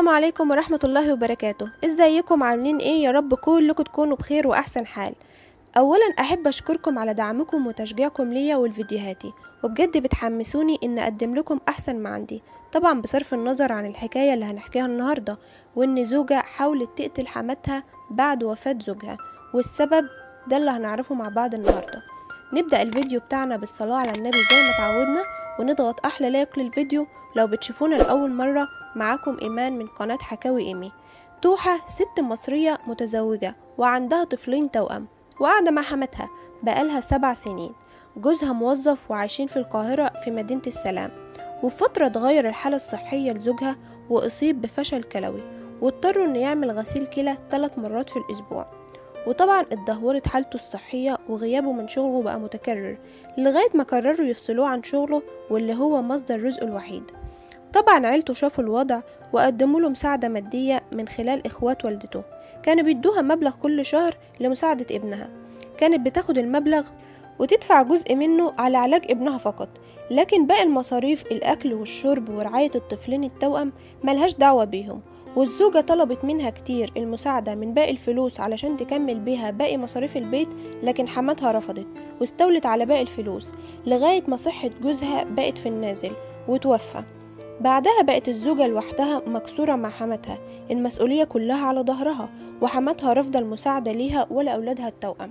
السلام عليكم ورحمة الله وبركاته ازيكم عاملين ايه يا رب كلكم تكونوا بخير واحسن حال اولا احب اشكركم على دعمكم وتشجيعكم ليا ولفيديوهاتي وبجد بتحمسوني ان اقدم لكم احسن ما عندي طبعا بصرف النظر عن الحكاية اللي هنحكيها النهاردة وان زوجة حاولت تقتل حماتها بعد وفاة زوجها والسبب ده اللي هنعرفه مع بعض النهاردة نبدأ الفيديو بتاعنا بالصلاة على النبي زي ما تعودنا ونضغط احلى لايك للفيديو لو بتشوفونا لأول مرة معاكم إيمان من قناة حكاوي إيمي توحة ست مصرية متزوجة وعندها طفلين توأم وقاعدة مع حماتها بقالها سبع سنين جوزها موظف وعايشين في القاهرة في مدينة السلام وفي فترة اتغير الحالة الصحية لزوجها وأصيب بفشل كلوي واضطروا إنه يعمل غسيل كلى ثلاث مرات في الأسبوع وطبعا اتدهورت حالته الصحية وغيابه من شغله بقى متكرر لغاية ما قرروا يفصلوه عن شغله واللي هو مصدر رزقه الوحيد طبعا عيلته شافوا الوضع وقدموا له مساعدة مادية من خلال إخوات والدته كانوا بيدوها مبلغ كل شهر لمساعدة ابنها كانت بتاخد المبلغ وتدفع جزء منه على علاج ابنها فقط لكن باقي المصاريف الأكل والشرب ورعاية الطفلين التوأم ملهاش دعوة بيهم والزوجة طلبت منها كتير المساعدة من باقي الفلوس علشان تكمل بيها باقي مصاريف البيت لكن حماتها رفضت واستولت على باقي الفلوس لغاية ما صحة جوزها بقت في النازل وتوفى بعدها بقت الزوجة لوحدها مكسورة مع حماتها المسؤولية كلها على ظهرها وحماتها رافضة المساعدة ليها ولا أولادها التوأم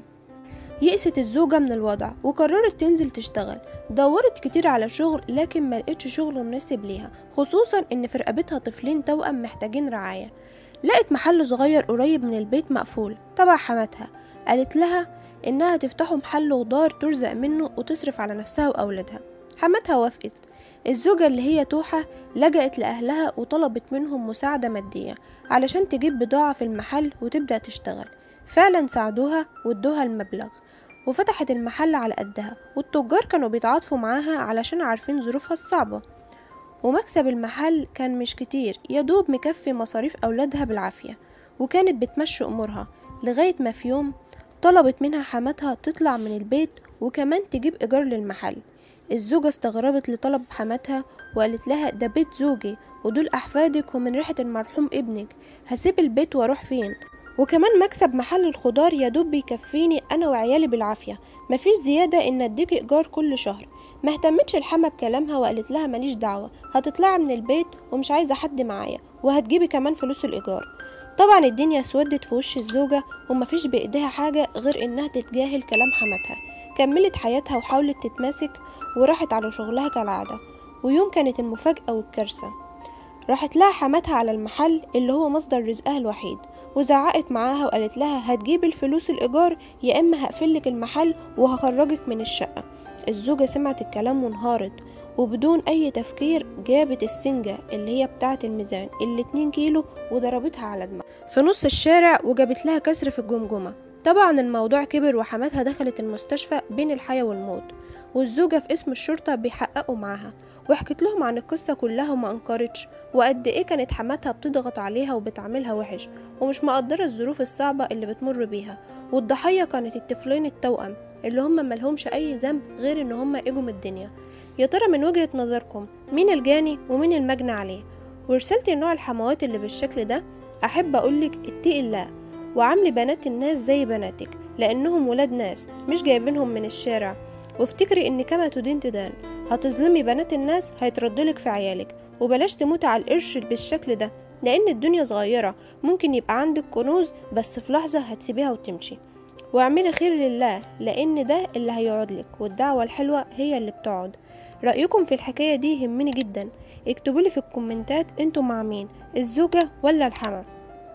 يئست الزوجة من الوضع وقررت تنزل تشتغل دورت كتير على شغل لكن ما لقتش شغل مناسب ليها خصوصا ان في رقبتها طفلين توأم محتاجين رعاية لقت محل صغير قريب من البيت مقفول تبع حماتها قالت لها انها تفتحه محل خضار ترزق منه وتصرف على نفسها واولادها حماتها وافقت الزوجة اللي هي توحة لجأت لأهلها وطلبت منهم مساعدة مادية علشان تجيب بضاعة في المحل وتبدأ تشتغل فعلا ساعدوها وادوها المبلغ وفتحت المحل على قدها والتجار كانوا بيتعاطفوا معاها علشان عارفين ظروفها الصعبة ومكسب المحل كان مش كتير يدوب مكفي مصاريف أولادها بالعافية وكانت بتمشي أمورها لغاية ما في يوم طلبت منها حماتها تطلع من البيت وكمان تجيب إيجار للمحل الزوجة استغربت لطلب حماتها وقالت لها ده بيت زوجي ودول أحفادك ومن ريحة المرحوم ابنك هسيب البيت واروح فين وكمان مكسب محل الخضار يدوب بيكفيني أنا وعيالي بالعافية مفيش زيادة إن أديك إيجار كل شهر ما اهتمتش الحما بكلامها وقالت لها ماليش دعوة هتطلعي من البيت ومش عايزة حد معايا وهتجيبي كمان فلوس الإيجار طبعا الدنيا اسودت في وش الزوجة ومفيش بإيديها حاجة غير إنها تتجاهل كلام حماتها كملت حياتها وحاولت تتماسك وراحت على شغلها كالعادة ويوم كانت المفاجأة والكارثة راحت لها حماتها على المحل اللي هو مصدر رزقها الوحيد وزعقت معاها وقالت لها هتجيب الفلوس الإيجار يا إما هقفلك المحل وهخرجك من الشقة الزوجة سمعت الكلام وانهارت وبدون أي تفكير جابت السنجة اللي هي بتاعة الميزان اللي 2 كيلو وضربتها على دماغها في نص الشارع وجابت لها كسر في الجمجمة طبعا الموضوع كبر وحماتها دخلت المستشفى بين الحياة والموت والزوجة في اسم الشرطة بيحققوا معاها وحكت لهم عن القصة كلها وما أنكرتش وقد إيه كانت حماتها بتضغط عليها وبتعاملها وحش ومش مقدرة الظروف الصعبة اللي بتمر بيها والضحية كانت الطفلين التوأم اللي هم ملهمش أي ذنب غير إن هم إجوا من الدنيا يا ترى من وجهة نظركم مين الجاني ومين المجني عليه ورسالتي لنوع الحموات اللي بالشكل ده أحب أقولك اتقي الله وعاملي بنات الناس زي بناتك لأنهم ولاد ناس مش جايبينهم من الشارع وافتكري ان كما تدين تدان هتظلمي بنات الناس هيتردلك في عيالك وبلاش تموتي على القرش بالشكل ده لان الدنيا صغيرة ممكن يبقى عندك كنوز بس في لحظة هتسيبيها وتمشي واعملي خير لله لان ده اللي هيقعدلك والدعوة الحلوة هي اللي بتقعد رأيكم في الحكاية دي يهمني جدا اكتبولي في الكومنتات انتوا مع مين الزوجة ولا الحما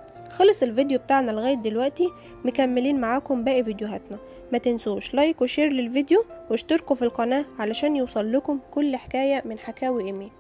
خلص الفيديو بتاعنا لغاية دلوقتي مكملين معاكم باقي فيديوهاتنا ما تنسوش لايك وشير للفيديو واشتركوا في القناة علشان يوصل لكم كل حكاية من حكاوي إيمي